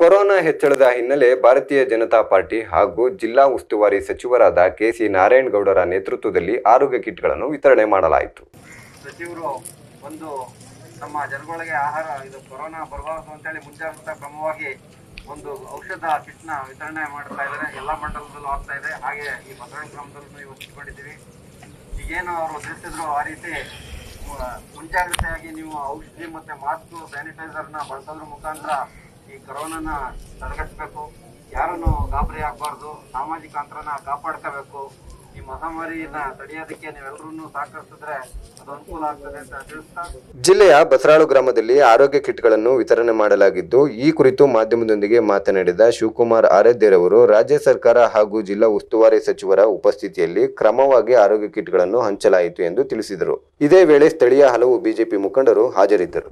corona ಹೆಚ್ಚಳದ ಹಿನ್ನೆಲೆ ಭಾರತೀಯ ಜನತಾ ಪಾರ್ಟಿ ಹಾಗೂ ಜಿಲ್ಲಾ ಉಸ್ತುವಾರಿ ಸಚಿವರಾದ ಕೆಸಿ ನಾರಾಯಣಗೌಡರ ನೇತೃತ್ವದಲ್ಲಿ ಆರೋಗ್ಯ ಕಿಟ್ಗಳನ್ನು ವಿತರಣೆ ಮಾಡಲಾಯಿತು ಸಚಿವರು ಒಂದು ನಮ್ಮ ಜನಗಳಿಗೆ ಆಹಾರ ಇದು ಕೊರೋನಾ ಬರಬಾರದು ಅಂತೇಳಿ ಮುಂಜಾಗ್ರತಾ ಕ್ರಮವಾಗಿ ಒಂದು ಔಷಧ ಕಿಟ್ನ ವಿತರಣೆ ಮಾಡ್ತಾ ಇದ್ದಾರೆ ಎಲ್ಲ ಮಂಡಲದಲ್ಲೂ ಆಗ್ತಾ ಇದೆ ಹಾಗೆ ಈ ಬಸವಣ್ಣ ಗ್ರಾಮದಲ್ಲೂ ಇವತ್ತು ಇಟ್ಕೊಂಡಿದ್ದೀವಿ ಈಗೇನು ಅವರು ತಿಳಿಸಿದ್ರು ಆ ರೀತಿ ಮು- ಮುಂಜಾಗ್ರತೆಯಾಗಿ ನೀವು ಔಷಧಿ ಮತ್ತೆ ಮಾಸ್ಕ್ ಸ್ಯಾನಿಟೈಸರ್ನ ಬಳಸೋದ್ರ ಮುಖಾಂತರ ಈ ಕೊರೋನಾನ ತಡೆಗಟ್ಟಬೇಕು ಯಾರನ್ನು ಗಾಬರಿ ಆಗಬಾರ್ದು ಸಾಮಾಜಿಕ ಅಂತರನ ಕಾಪಾಡ್ಕೋಬೇಕು ಈ ಮಹಾಮಾರಿನ ತಡೆಯೋದಕ್ಕೆ ನೀವೆಲ್ಲರೂ ಸಹಕರಿಸಿದ್ರೆ ಅದು ಅನುಕೂಲ ಆಗ್ತದೆ ಅಂತ ತಿಳಿಸ್ತಾ ಜಿಲ್ಲೆಯ ಬಸರಾಳು ಗ್ರಾಮದಲ್ಲಿ ಆರೋಗ್ಯ ಕಿಟ್ಗಳನ್ನು ವಿತರಣೆ ಮಾಡಲಾಗಿದ್ದು ಈ ಕುರಿತು ಮಾಧ್ಯಮದೊಂದಿಗೆ ಮಾತನಾಡಿದ ಶಿವಕುಮಾರ್ ಆರಾಧ್ಯರವರು ರಾಜ್ಯ ಸರ್ಕಾರ ಹಾಗೂ ಜಿಲ್ಲಾ ಉಸ್ತುವಾರಿ ಸಚಿವರ ಉಪಸ್ಥಿತಿಯಲ್ಲಿ ಕ್ರಮವಾಗಿ ಆರೋಗ್ಯ ಕಿಟ್ಗಳನ್ನು ಹಂಚಲಾಯಿತು ಎಂದು ತಿಳಿಸಿದರು ಇದೇ ವೇಳೆ ಸ್ಥಳೀಯ ಹಲವು ಬಿಜೆಪಿ ಮುಖಂಡರು ಹಾಜರಿದ್ದರು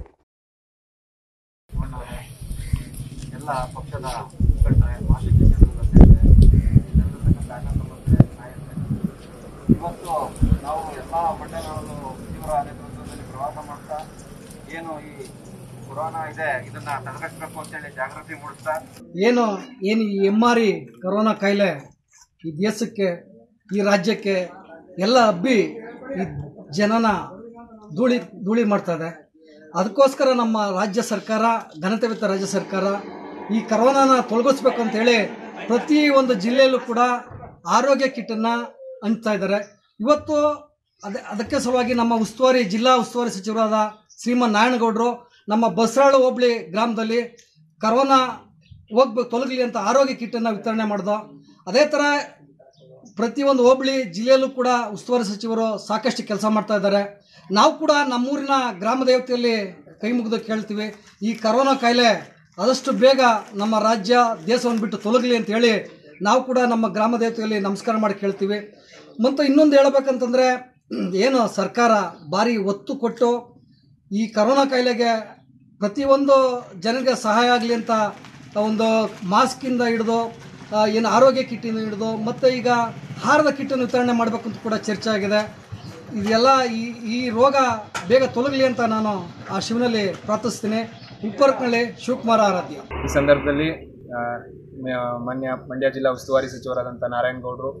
ಶಿವಣ್ಣವರೇ, ಎಲ್ಲ ಪಕ್ಷದ ಮುಖಂಡರೇ ಮಾಜಿ ಸಚಿವರುಗಳೇ, ಇಲ್ಲಿರ್ತಕ್ಕಂಥ ಅಣ್ಣ ತಮ್ಮಂದಿರೇ, ನಾಯಕರೇ, ಇವತ್ತು ನಾವು ಎಲ್ಲ ಮಂಡಲಗಳು ಸಚಿವರ ನೇತೃತ್ವದಲ್ಲಿ ಪ್ರವಾಸ ಮಾಡ್ತಾ ಏನು ಈ ಕೊರೋನಾ ಇದೆ ಇದನ್ನ ತಡೆಗಟ್ಟಬೇಕು ಅಂತೇಳಿ ಜಾಗೃತಿ ಮೂಡಿಸ್ತಾ ಏನು ಏನು ಈ ಎಮ್ ಆರ್ ಇ ಕರೋನಾ ಕಾಯಿಲೆ ಈ ದೇಶಕ್ಕೆ ಈ ರಾಜ್ಯಕ್ಕೆ ಎಲ್ಲ ಹಬ್ಬಿ ಈ ಜನನ ಧೂಳಿ ಧೂಳಿ ಮಾಡ್ತದೆ ಅದಕ್ಕೋಸ್ಕರ ನಮ್ಮ ರಾಜ್ಯ ಸರ್ಕಾರ ಘನತೆವಿತ್ತ ರಾಜ್ಯ ಸರ್ಕಾರ ಈ ಕರೋನಾನ ತೊಲಗಿಸ್ಬೇಕು ಅಂತೇಳಿ ಪ್ರತಿ ಒಂದು ಜಿಲ್ಲೆಯಲ್ಲೂ ಕೂಡ ಆರೋಗ್ಯ ಕಿಟ್ಟನ್ನು ಹಂಚ್ತಾ ಇದ್ದಾರೆ ಇವತ್ತು ಅದೇ ಅದಕ್ಕೆ ಸಲುವಾಗಿ ನಮ್ಮ ಉಸ್ತುವಾರಿ ಜಿಲ್ಲಾ ಉಸ್ತುವಾರಿ ಸಚಿವರಾದ ಶ್ರೀಮನ್ ನಾರಾಯಣಗೌಡರು ನಮ್ಮ ಬಸರಾಳು ಹೋಬಳಿ ಗ್ರಾಮದಲ್ಲಿ ಕರೋನಾ ಹೋಗ್ಬೇಕು ತೊಲಗಲಿ ಅಂತ ಆರೋಗ್ಯ ಕಿಟ್ಟನ್ನು ವಿತರಣೆ ಮಾಡ್ದೋ ಅದೇ ಥರ ಪ್ರತಿಯೊಂದು ಹೋಬಳಿ ಜಿಲ್ಲೆಯಲ್ಲೂ ಕೂಡ ಉಸ್ತುವಾರಿ ಸಚಿವರು ಸಾಕಷ್ಟು ಕೆಲಸ ಮಾಡ್ತಾ ಇದ್ದಾರೆ ನಾವು ಕೂಡ ನಮ್ಮೂರಿನ ಗ್ರಾಮ ದೇವತೆಯಲ್ಲಿ ಕೈ ಮುಗಿದು ಕೇಳ್ತೀವಿ ಈ ಕರೋನಾ ಕಾಯಿಲೆ ಆದಷ್ಟು ಬೇಗ ನಮ್ಮ ರಾಜ್ಯ ದೇಶವನ್ನು ಬಿಟ್ಟು ತೊಲಗಲಿ ಅಂತ ಹೇಳಿ ನಾವು ಕೂಡ ನಮ್ಮ ಗ್ರಾಮ ದೇವತೆಯಲ್ಲಿ ನಮಸ್ಕಾರ ಮಾಡಿ ಕೇಳ್ತೀವಿ ಮತ್ತು ಇನ್ನೊಂದು ಹೇಳ್ಬೇಕಂತಂದರೆ ಏನು ಸರ್ಕಾರ ಭಾರಿ ಒತ್ತು ಕೊಟ್ಟು ಈ ಕರೋನಾ ಕಾಯಿಲೆಗೆ ಪ್ರತಿಯೊಂದು ಜನರಿಗೆ ಸಹಾಯ ಆಗಲಿ ಅಂತ ಒಂದು ಮಾಸ್ಕಿಂದ ಹಿಡಿದು ಆ, ಏನು ಆರೋಗ್ಯ ಕಿಟ್ಟಿಂದ ಹಿಡಿದು ಮತ್ತು ಈಗ ಆಹಾರದ ಕಿಟ್ಟನ್ನು ವಿತರಣೆ ಮಾಡಬೇಕು ಅಂತ ಕೂಡ ಚರ್ಚೆ ಆಗಿದೆ ಇದೆಲ್ಲ ಈ ಈ ರೋಗ ಬೇಗ ತೊಲಗಲಿ ಅಂತ ನಾನು ಆ ಶಿವನಲ್ಲಿ ಪ್ರಾರ್ಥಿಸ್ತೀನಿ ಉಪ್ಪರ್ಕನಳ್ಳಿ ಶಿವಕುಮಾರ ಆರಾಧ್ಯ ಈ ಸಂದರ್ಭದಲ್ಲಿ ಆ, ಮ- ಮಾನ್ಯ ಮಂಡ್ಯ ಜಿಲ್ಲಾ ಉಸ್ತುವಾರಿ ಸಚಿವರಾದಂಥ ನಾರಾಯಣಗೌಡರು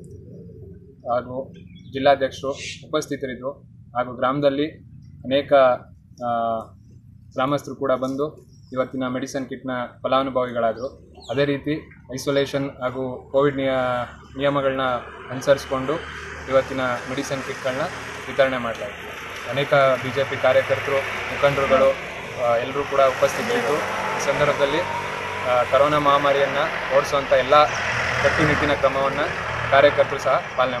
ಹಾಗೂ ಜಿಲ್ಲಾಧ್ಯಕ್ಷರು ಉಪಸ್ಥಿತರಿದ್ದರು ಹಾಗೂ ಗ್ರಾಮದಲ್ಲಿ ಅನೇಕ ಆ, ಗ್ರಾಮಸ್ಥರು ಕೂಡ ಬಂದು ಇವತ್ತಿನ ಮೆಡಿಸನ್ ಕಿಟ್ನ ಫಲಾನುಭವಿಗಳಾದರು ಅದೇ ರೀತಿ ಐಸೋಲೇಷನ್ ಹಾಗೂ ಕೋವಿಡ್ ನಿಯ ನಿಯಮಗಳನ್ನ ಅನುಸರಿಸ್ಕೊಂಡು ಇವತ್ತಿನ ಮೆಡಿಸನ್ ಕಿಟ್ಗಳನ್ನ ವಿತರಣೆ ಮಾಡಲಾಯಿತು ಅನೇಕ ಬಿ ಜೆ ಪಿ ಕಾರ್ಯಕರ್ತರು ಮುಖಂಡರುಗಳು ಎಲ್ಲರೂ ಕೂಡ ಉಪಸ್ಥಿತರಿದ್ದು ಈ ಸಂದರ್ಭದಲ್ಲಿ ಆ, ಕರೋನಾ ಮಹಾಮಾರಿಯನ್ನು ಓಡಿಸುವಂಥ ಎಲ್ಲ ಕಟ್ಟುನಿಟ್ಟಿನ ಕ್ರಮವನ್ನು ಕಾರ್ಯಕರ್ತರು ಸಹ ಪಾಲನೆ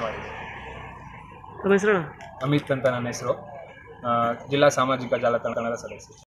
ಮಾಡಿದ್ದಾರೆ ಅಮಿತ್ ಅಂತ ನನ್ನ ಹೆಸರು ಜಿಲ್ಲಾ ಸಾಮಾಜಿಕ ಜಾಲತಾಣದ ಸದಸ್ಯ